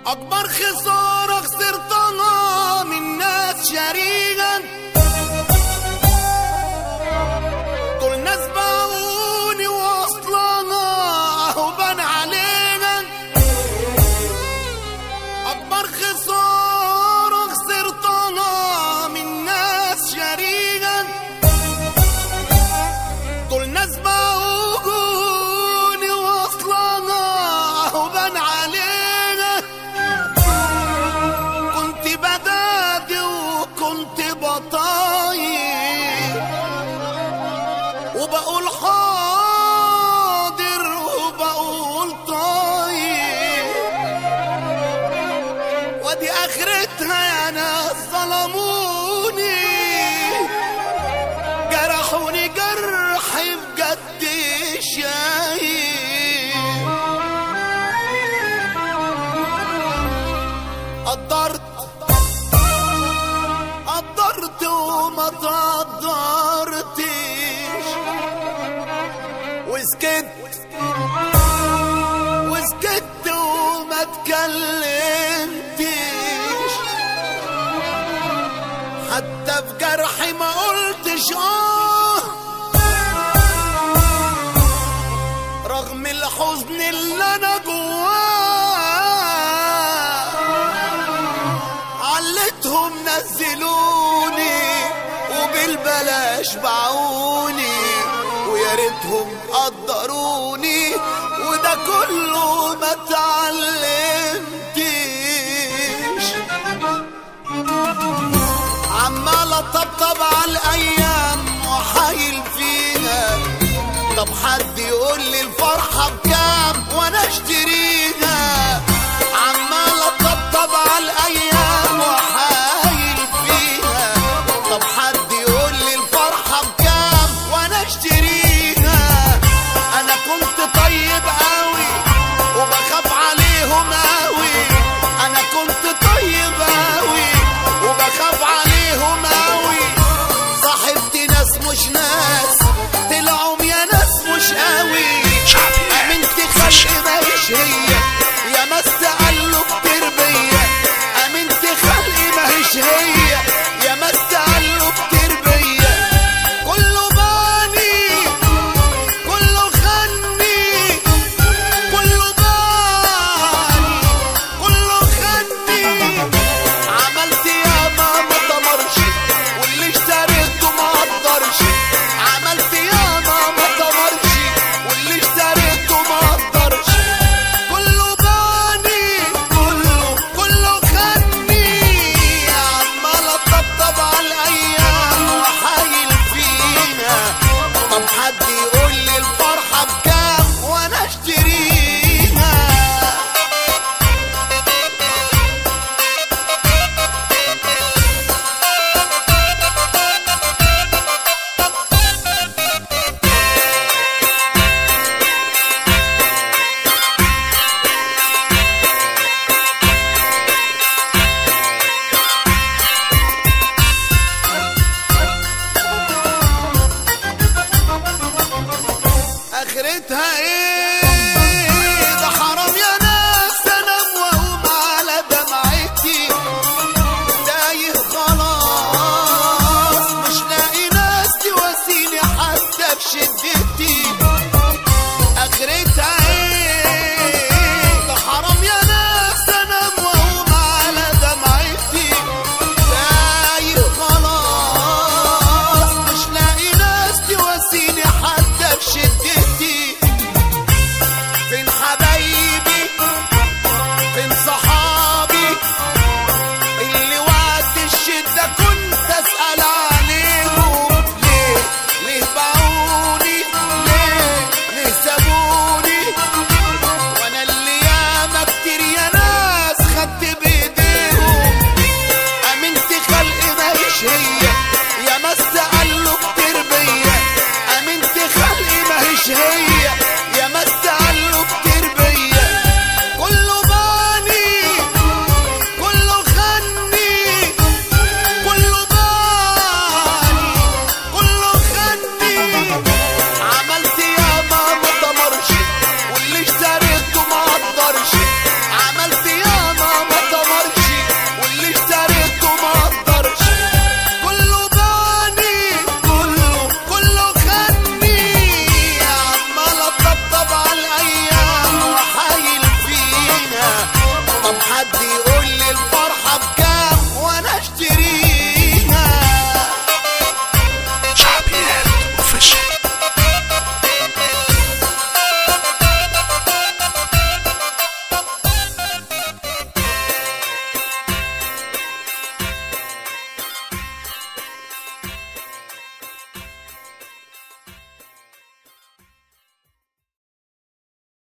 أكبر خسارة خسرتها من ناس شريكا دول ناس باعوني واصلنا أهو بان علينا أكبر خسارة خسرتها من ناس شريكا دول ناس باعوني واصلنا أهو بان علينا كنت بدادي وكنت بطايق وبقول حاضر وبقول طايق ودي اخرتها يا ناس ظلموني جرحوني جرح بجد شايب قدرت قدرت وما تقدرتش وسكت وسكت وما اتكلمتش حتى في جرحي ما قلتش اه رغم الحزن اللي انا جواه علتهم نزلوني وبالبلاش باعوني ويا ريتهم قدروني وده كله ما اتعلمتش عمال اطبطب على الايام وحايل فيها طب حد يقول لي الفرحه بكام وانا اشتري